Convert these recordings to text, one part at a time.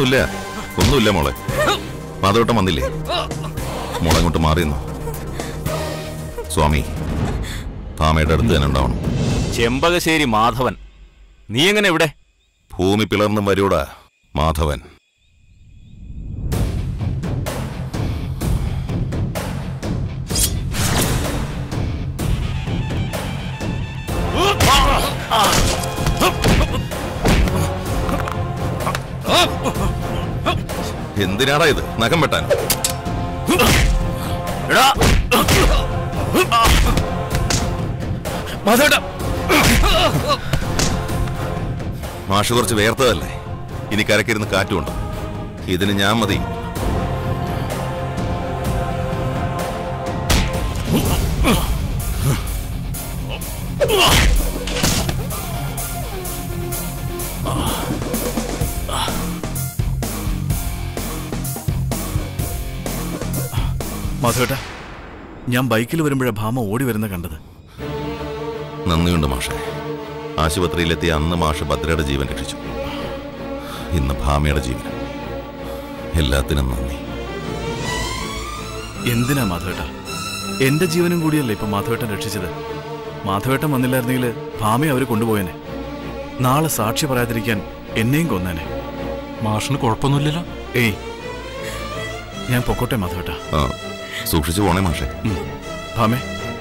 ഒന്നുമില്ല ഒന്നുമില്ല മോളെ മാധവട്ടം വന്നില്ലേ മോളെ അങ്ങോട്ട് മാറിയെന്നോ സ്വാമി ഭാമയുടെ അടുത്ത് തന്നെ ഉണ്ടാവണം ചെമ്പകശ്ശേരി മാധവൻ നീ എങ്ങനെ ഇവിടെ ഭൂമി പിളർന്നും വരൂടാ മാധവൻ എന്തിനാടാ ഇത് നഖം വെട്ടാൻ എടാ മാധവേട്ട മാഷ് കുറച്ച് വേർത്തതല്ലേ ഇനി കരക്കിരുന്ന് കാറ്റുമുണ്ട് ഇതിന് ഞാൻ മതി മാധവേട്ട ഞാൻ ബൈക്കിൽ വരുമ്പോഴാ ഭാമ ഓടി വരുന്ന കണ്ടത് നന്ദിയുണ്ട് മാഷെ ആശുപത്രിയിലെത്തിയ അന്ന് മാഷ് ഭദ്രയുടെ ജീവൻ രക്ഷിച്ചു ഇന്ന് ഭാമയുടെ ജീവൻ എല്ലാത്തിനും നന്ദി എന്തിനാ മാധവേട്ട എന്റെ ജീവനും കൂടിയല്ലേ ഇപ്പൊ മാധവേട്ടൻ രക്ഷിച്ചത് മാധവേട്ടൻ വന്നില്ലായിരുന്നെങ്കിൽ ഭാമയെ അവര് കൊണ്ടുപോയേനെ നാളെ സാക്ഷി പറയാതിരിക്കാൻ എന്നെയും കൊന്നേനെ മാഷിന് കുഴപ്പമൊന്നുമില്ലല്ലോ ഏയ് ഞാൻ പൊക്കോട്ടെ മാധവേട്ട ആ സൂക്ഷിച്ചു പോണേ മാഷെ ഉം. ഭാമേ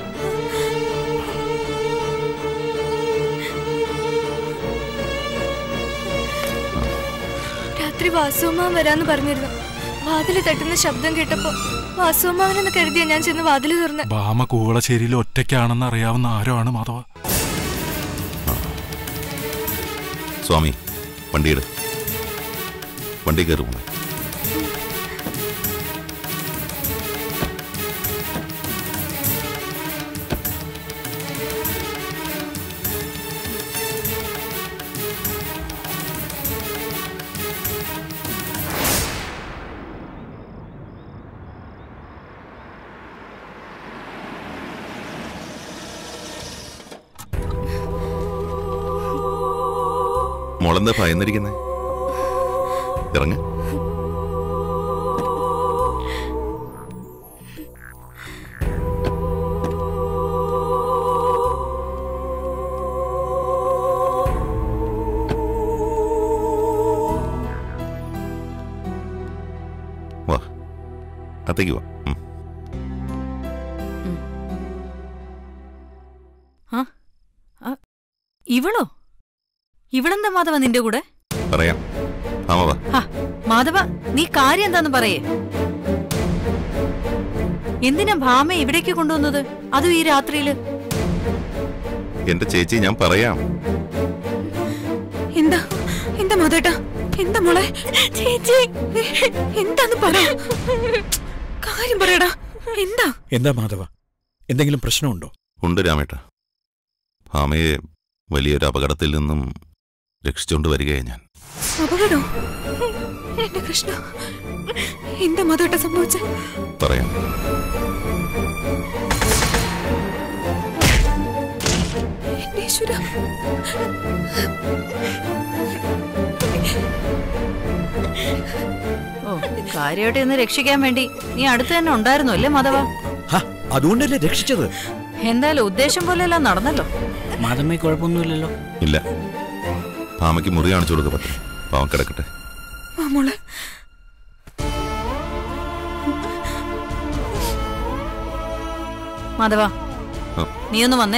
രാത്രി വാസുമാൻ വരാന്ന് പറഞ്ഞിരുന്നു വാതില് തട്ടുന്ന ശബ്ദം കേട്ടപ്പോ വാസുമാവനെന്ന് കരുതിയാ ഞാൻ ചെന്ന് വാതില് തുറന്ന് ബാമ കൂവളശ്ശേരിയിൽ ഒറ്റയ്ക്കാണെന്ന് അറിയാവുന്ന ആരോ ആണ് മാധവ സ്വാമി വണ്ടിയിട് വണ്ടി കയറി പോണേ മോളെന്താ ഭയന്നിരിക്കുന്നേ ഇറങ്ങ വാ അത്തേക്ക് വാ ഉം. ഇവളോ ഇവളെന്താ മാധവ നിന്റെ കൂടെ പറയാം ആമ വാ ഹാ, മാധവ നീ കാര്യം എന്താന്ന് പറയേ എന്തിനാ ഭാമ ഇവിടേക്ക് കൊണ്ടുവന്നത് അതും ഈ രാത്രിയില് എന്റെ ചേച്ചി ഞാൻ പറയാം എന്താ എന്താ മാധേട്ടാ എന്താ മോളെ ചേച്ചി എന്താന്ന് പറ കാര്യം പറയടാ എന്താ എന്താ മാധവ എന്തെങ്കിലും പ്രശ്നമുണ്ടോ ഉണ്ട് രാമേട്ട ഭാമയെ വലിയൊരു അപകടത്തിൽ നിന്നും രക്ഷിച്ചുകൊണ്ട് വരികയാണ് ഞാൻ അപകടോ എന്റെ കൃഷ്ണ എന്താ മാധേട്ട സംഭവിച്ച പറയാം എന്റെ ഈശ്വര ഓ കാര്യമായിട്ട് ഇന്ന് രക്ഷിക്കാൻ വേണ്ടി നീ അടുത്ത് തന്നെ ഉണ്ടായിരുന്നു അല്ലേ മാധവ ഹ അതുകൊണ്ടല്ലേ രക്ഷിച്ചത് എന്തായാലും ഉദ്ദേശം പോലെയെല്ലാം നടന്നല്ലോ മാധമ്മയ്ക്ക് കുഴപ്പമൊന്നുമില്ലല്ലോ ഇല്ല ഭാമയ്ക്ക് മുറി കാണിച്ചു കൊടുക്ക പറ്റും പാവം കിടക്കട്ടെ വാ മോളെ മാധവ ആ. നീ ഒന്ന് വന്നേ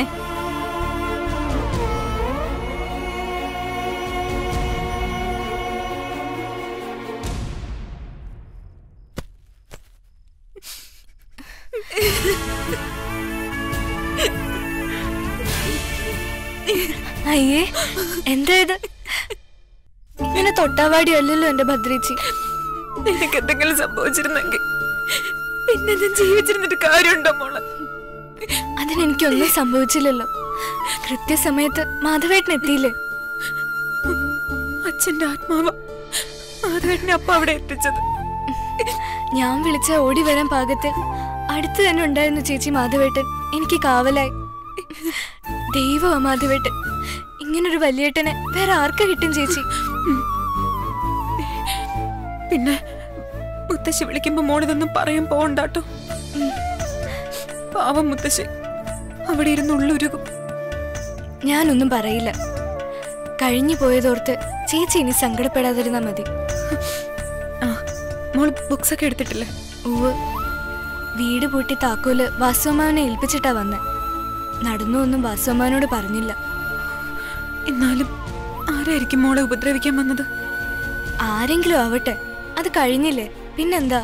അയ്യേ എന്താ ഇത് ഇങ്ങനെ തൊട്ടാവാടി അല്ലല്ലോ എന്റെ ഭദ്രേച്ചി നിനക്ക് എന്തെങ്കിലും സംഭവിച്ചിരുന്നെങ്കിൽ പിന്നെ ഞാൻ ജീവിച്ചിരുന്നിട്ട് കാര്യമുണ്ടോ മോളെ അതിനെനിക്കൊന്നും സംഭവിച്ചില്ലല്ലോ കൃത്യസമയത്ത് മാധവേട്ടൻ എത്തിയില്ലേ അച്ഛന്റെ ആത്മാവ് മാധവേട്ടനെ അപ്പ അവിടെ എത്തിച്ചത് ഞാൻ വിളിച്ച ഓടി വരാൻ പാകത്ത് അടുത്ത് തന്നെ ഉണ്ടായിരുന്നു ചേച്ചി മാധവേട്ടൻ എനിക്ക് കാവലായി ദൈവമാ മാധവേട്ടൻ ഇങ്ങനൊരു വലിയേട്ടനെ വേറെ ആർക്ക് കിട്ടും ചേച്ചി പിന്നെ മുത്തശ്ശി വിളിക്കുമ്പോ മോളിതൊന്നും പറയാൻ പോണ്ടാട്ടോ ഉം. പാവം മുത്തശ്ശി അവിടെ ഇരുന്ന് ഉള്ളുരുകും ഞാനൊന്നും പറയില്ല കഴിഞ്ഞു പോയതോർത്ത് ചേച്ചി ഇനി സങ്കടപ്പെടാതിരുന്നാ മതി ആ മോള് ബുക്സ് ഒക്കെ എടുത്തിട്ടില്ലേ ഉവ് വീട് പൂട്ടി താക്കോല് വാസുമാവനെ ഏൽപ്പിച്ചിട്ടാ വന്നെ നടന്നു ഒന്നും വാസുമാവനോട് പറഞ്ഞില്ല എന്നാലും ആരായിരിക്കും മോളെ ഉപദ്രവിക്കാൻ വന്നത് ആരെങ്കിലും ആവട്ടെ അത് കഴിഞ്ഞില്ലേ പിന്നെന്താ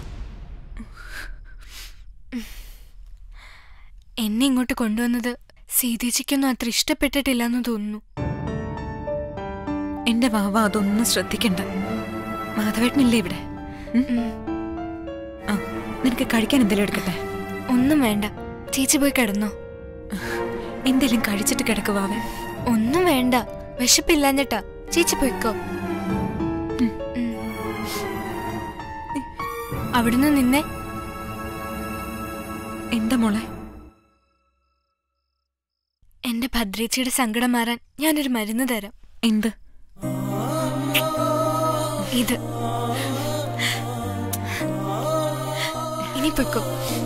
എന്നെ ഇങ്ങോട്ട് കൊണ്ടുവന്നത് സീതേച്ചിക്കൊന്നും അത്ര ഇഷ്ടപ്പെട്ടിട്ടില്ലെന്ന് തോന്നുന്നു എന്റെ വാവ അതൊന്നും ശ്രദ്ധിക്കണ്ട മാധവേട്ടനില്ലേ ഇവിടെ ഉം? ഉം. ആ നിനക്ക് കഴിക്കാൻ എന്തെങ്കിലും എടുക്കട്ടെ ഒന്നും വേണ്ട ചേച്ചി പോയി കിടന്നോ എന്തെങ്കിലും കഴിച്ചിട്ട് കിടക്കുവാവേ ഒന്നും വേണ്ട വിശപ്പില്ലാഞ്ഞിട്ടാ ചേച്ചി പോയിക്കോ ഉം. അവിടുന്ന് നിന്നെ എന്താ മോളെ എന്റെ ഭദ്രേച്ചിയുടെ സങ്കടം മാറാൻ ഞാനൊരു മരുന്ന് തരാം എന്ത് ഇത് ഇനി പൊയ്ക്കോ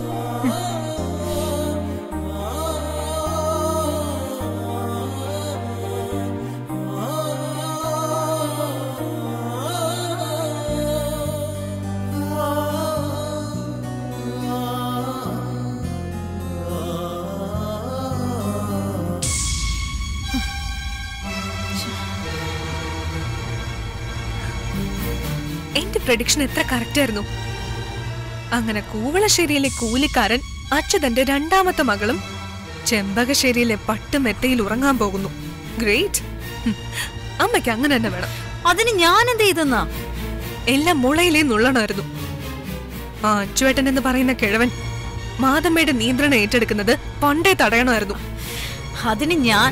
എന്റെ പ്രഡിക്ഷൻ എത്ര കറക്റ്റ് ആയിരുന്നു അങ്ങനെ കൂവളശ്ശേരിയിലെ കൂലിക്കാരൻ അച്യുതന്റെ രണ്ടാമത്തെ മകളും ചെമ്പകശ്ശേരിയിലെ പട്ടുമെത്തയിൽ ഉറങ്ങാൻ പോകുന്നു ഗ്രേറ്റ് അമ്മയ്ക്ക് അങ്ങനെ തന്നെ വേണം അതിന് ഞാൻ എന്ത് ചെയ്തെന്നാ എല്ലാം മുളയിലേ നുള്ളണമായിരുന്നു ആ അച്ചുവേട്ടൻ എന്ന് പറയുന്ന കിഴവൻ മാതമ്മയുടെ നിയന്ത്രണം ഏറ്റെടുക്കുന്നത് പണ്ടേ തടയണമായിരുന്നു അതിന് ഞാൻ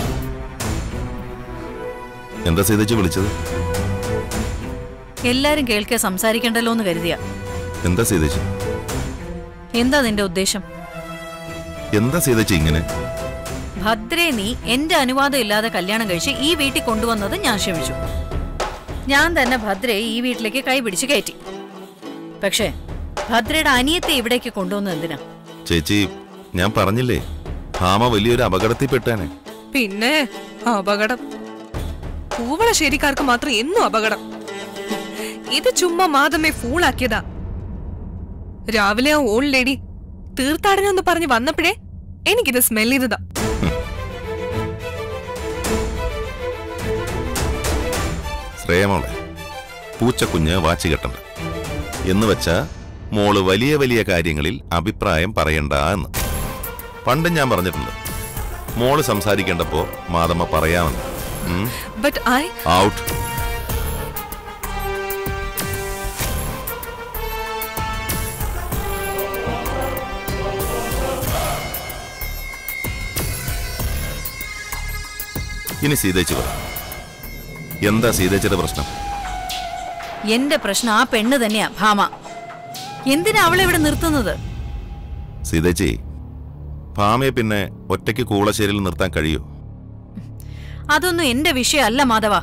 എന്താ സീതച്ചി വിളിച്ചത് എല്ലാരും കേൾക്കെ സംസാരിക്കണ്ടല്ലോ എന്ന് കരുതിയ എന്താ സീതച്ചി എന്താ നിന്റെ ഉദ്ദേശം എന്താ സീതച്ചി ഇങ്ങനെ ഭദ്രേ നീ എന്റെ അനുവാദം ഇല്ലാതെ കല്യാണം കഴിച്ച് ഈ വീട്ടിൽ കൊണ്ടുവന്നത് ഞാൻ ക്ഷമിച്ചു ഞാൻ തന്നെ ഭദ്രയെ ഈ വീട്ടിലേക്ക് കൈ പിടിച്ച് കയറ്റി പക്ഷേ ഭദ്രയുടെ അനിയത്തെ ഇവിടേക്ക് കൊണ്ടുവന്നത് എന്തിനാ ചേച്ചി ഞാൻ പറഞ്ഞില്ലേ ഭാമ വലിയൊരു അപകടത്തിൽപ്പെട്ടേനെ പിന്നെ അപകടം പൂവളശ്ശേരിക്കാർക്ക് മാത്രം എന്നും അപകടം ഇത് ചുമ്മാ മാതമ്മെ ഫൂളാക്കിയതാ രാവിലെ ആ ഓൾഡ് ലേഡി തീർത്ഥാടനം എന്ന് പറഞ്ഞ് വന്നപ്പോഴേ എനിക്കിത് സ്മെൽ ചെയ്തതാ ശ്രേയമോളെ പൂച്ചക്കുഞ്ഞ് വാച്ച് കെട്ടണ്ട എന്ന് വെച്ചാ മോള് വലിയ വലിയ കാര്യങ്ങളിൽ അഭിപ്രായം പറയണ്ട എന്ന് പണ്ടും ഞാൻ പറഞ്ഞിട്ടുണ്ട് മോള് സംസാരിക്കേണ്ടപ്പോ മാതമ്മ പറയാമെന്ന് ഉം, ബട്ട് ഐ ഔട്ട് ഇനി സീതേച്ചി പറ എന്താ സീതേച്ചിയുടെ പ്രശ്നം എന്റെ പ്രശ്നം ആ പെണ്ണ് തന്നെയാ ഭാമ എന്തിനാ അവളെ ഇവിടെ നിർത്തുന്നത് സീതേച്ചി ഭാമയെ പിന്നെ ഒറ്റയ്ക്ക് കൂളശ്ശേരിയിൽ നിർത്താൻ കഴിയോ അതൊന്നും എന്റെ വിഷയമല്ല മാധവ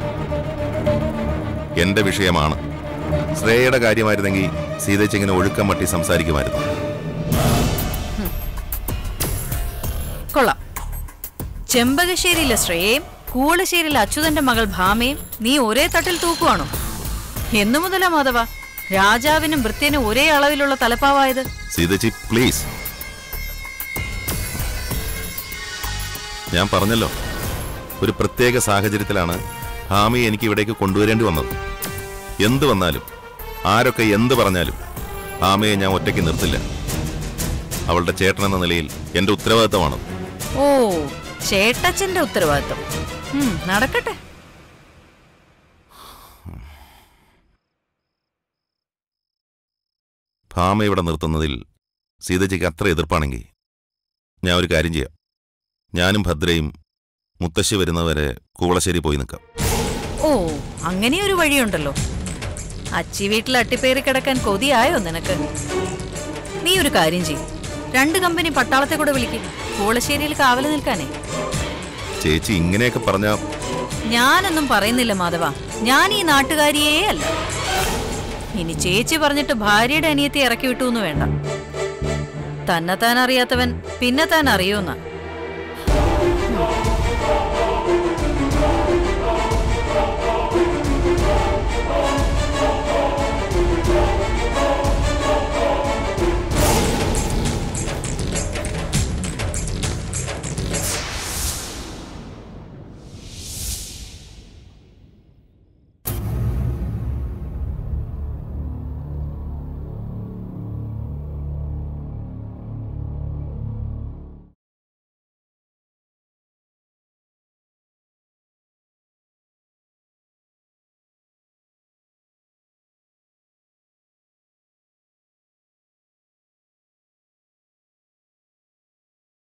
എന്റെ വിഷയമാണ് ശ്രേയയുടെ കാര്യമായിരുന്നെങ്കിൽ സീതേച്ചി ഇങ്ങനെ ഒഴുക്കം മട്ടി സംസാരിക്കുമായിരുന്നു കൊള്ളാം ചെമ്പകശ്ശേരിയിലെ ശ്രേയയും കൂളശ്ശേരിയിലെ അച്യുതന്റെ മകൾ ഭാമയും നീ ഒരേ തട്ടിൽ തൂക്കുവാണോ എന്നു മുതലാ മാധവ രാജാവിനും വൃത്യനും ഒരേ അളവിലുള്ള തലപ്പാവായത് സീതേച്ചി പ്ലീസ് ഞാൻ പറഞ്ഞല്ലോ ഒരു പ്രത്യേക സാഹചര്യത്തിലാണ് ഹാമിയെ എനിക്ക് ഇവിടേക്ക് കൊണ്ടുവരേണ്ടി വന്നത് എന്ത് വന്നാലും ആരൊക്കെ എന്ത് പറഞ്ഞാലും ഹാമയെ ഞാൻ ഒറ്റയ്ക്ക് നിർത്തില്ല അവളുടെ ചേട്ടൻ എന്ന നിലയിൽ എന്റെ ഉത്തരവാദിത്തമാണ് ഓ ചേട്ടച്ചന്റെ ഉത്തരവാദിത്വം ഉം, നടക്കട്ടെ ഭാമ ഇവിടെ നിർത്തുന്നതിൽ സീതജിക്ക് അത്ര എതിർപ്പാണെങ്കിൽ ഞാൻ ഒരു കാര്യം ചെയ്യാം ഞാനും ഭദ്രയും മുത്തശ്ശി വരുന്നവരെ കൂളശ്ശേരി പോയി നിൽക്കാം ഓ അങ്ങനെ ഒരു വഴിയുണ്ടല്ലോ അച്ചി വീട്ടിൽ അട്ടിപ്പേറി കിടക്കാൻ കൊതിയായോ നിനക്ക് നീ ഒരു കാര്യം ചെയ്യും രണ്ട് കമ്പനി പട്ടാളത്തെ കൂടെ വിളിക്കും കൂളശ്ശേരിയിൽ കാവല് നിൽക്കാനേ ചേച്ചി ഇങ്ങനെയൊക്കെ പറഞ്ഞാൽ ഞാനൊന്നും പറയുന്നില്ല മാധവ ഞാൻ ഈ നാട്ടുകാരിയേ അല്ല ഇനി ചേച്ചി പറഞ്ഞിട്ട് ഭാര്യയുടെ അനിയത്തെ ഇറക്കി വിട്ടു എന്ന് വേണ്ട തന്നെ താൻ അറിയാത്തവൻ പിന്നെ താൻ അറിയൂന്ന